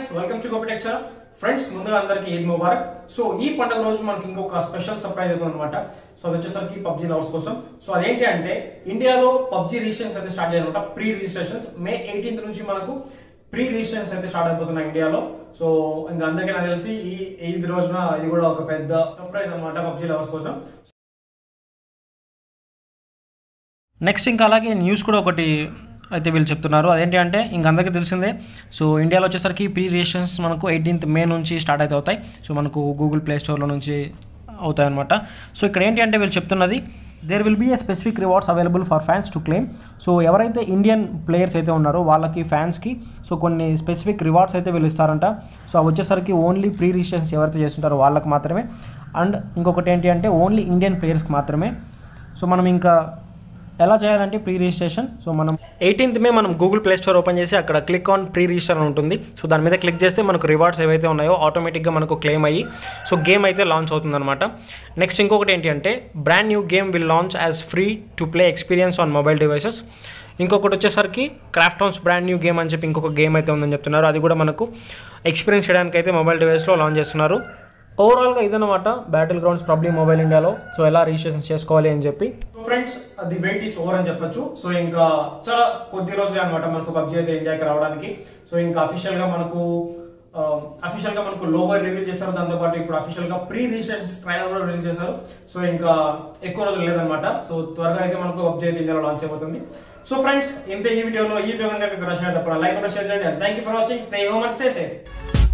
friends welcome to Gopi టెక్చర్ friends ముందుగా అందరికి ఈద్ ముబారక్ సో ఈ పండుగ రోజు మనకి ఇంకొక స్పెషల్ సర్ప్రైజ్ అవుతుంది అనమాట సో అది వచ్చేసరికి పబ్జీ లవర్స్ కోసం సో అదేంటి అంటే ఇండియాలో పబ్జీ రిజిస్ట్రేషన్స్ అయితే స్టార్ట్ చేయాలన్నమాట ప్రీ రిజిస్ట్రేషన్స్ మే ఎయిటీన్త్ నుంచి మనకు ప్రీ రిజిస్ట్రేషన్స్ అయితే స్టార్ట్ అయిపోతున్నాయి ఇండియాలో సో ఇంకా అందరికీ నాకు తెలిసి ఈ ఈద్ రోజున ఇది కూడా ఒక పెద్ద సర్ప్రైజ్ అనమాట పబ్జీ లవర్స్ కోసం నెక్స్ట్ ఇంకా అలాగే న్యూస్ కూడా ఒకటి అయితే వీళ్ళు చెప్తున్నారు అదేంటి అంటే ఇంక అందరికీ తెలిసిందే సో ఇండియాలో వచ్చేసరికి ప్రీ రిజిస్ట్రేషన్స్ మనకు ఎయిటీన్త్ మే నుంచి స్టార్ట్ అయితే అవుతాయి సో మనకు గూగుల్ ప్లే స్టోర్లో నుంచి అవుతాయి అనమాట సో ఇక్కడ ఏంటి అంటే వీళ్ళు చెప్తున్నది there will be a specific rewards available for fans to claim so ఎవరైతే ఇండియన్ ప్లేయర్స్ అయితే ఉన్నారో వాళ్ళకి ఫ్యాన్స్కి సో కొన్ని స్పెసిఫిక్ రివార్డ్స్ అయితే వీళ్ళు ఇస్తారంట సో అవి వచ్చేసరికి ఓన్లీ ప్రీ రిజిస్ట్రేషన్స్ ఎవరైతే చేస్తుంటారో వాళ్ళకి మాత్రమే అండ్ ఇంకొకటి ఏంటి అంటే ఓన్లీ ఇండియన్ ప్లేయర్స్కి మాత్రమే సో మనం ఇంకా ఎలా చేయాలంటే ప్రీ రిజిస్ట్రేషన్ సో మనం ఎయిటీన్త్ మే మనం గూగుల్ ప్లే స్టోర్ ఓపెన్ చేసి అక్కడ క్లిక్ ఆన్ ప్రీ రిజిస్టర్ అని ఉంటుంది సో దాని మీద క్లిక్ చేస్తే మనకు రివార్డ్స్ ఏవైతే ఉన్నాయో ఆటోమేటిక్గా మనకు క్లెయిమ్ అయ్యి సో గేమ్ అయితే లాంచ్ అవుతుందన్నమాట నెక్స్ట్ ఇంకొకటి ఏంటి అంటే brand new game will launch as free to play experience on mobile devices ఇంకొకటి వచ్చేసరికి Krafton's brand new game అని చెప్పి ఇంకొక గేమ్ అయితే ఉందని చెప్తున్నారు అది కూడా మనకు ఎక్స్పీరియన్స్ చేయడానికి అయితే మొబైల్ డివైస్లో లాంచ్ చేస్తున్నారు ఓవరాల్గా ఇదన్నమాట బ్యాటిల్ గ్రౌండ్స్ పబ్లిక్ మొబైల్ ఇండియాలో సో ఎలా రిజిస్ట్రేషన్ చేసుకోవాలి అని చెప్పి so friends the wait is over అని చెప్పొచ్చు సో ఇంకా చాలా కొద్ది రోజులే అనమాట మనకు పబ్జీ అయితే ఇండియాకి రావడానికి సో ఇంకా అఫీషియల్ గా మనకు అఫీషియల్ గా మనకు లోగో రివీల్ చేస్తారు దాంతో పాటు ఇప్పుడు అఫీషియల్ గా ప్రీ రిజిస్ట్రేషన్ ట్రైలర్ కూడా రిలీజ్ చేశారు సో ఇంకా ఎక్కువ రోజులు లేదనమాట సో త్వరగా అయితే మనకు పబ్జీ అయితే ఇండియాలో లాంచ్ అయిపోతుంది సో ఫ్రెండ్స్ ఇంత ఈ వీడియోలో ఈ వీడియో కనుక మీకు నచ్చినట్టు తప్పకుండా లైక్ షేర్ చేయండి thank you for watching stay home and stay safe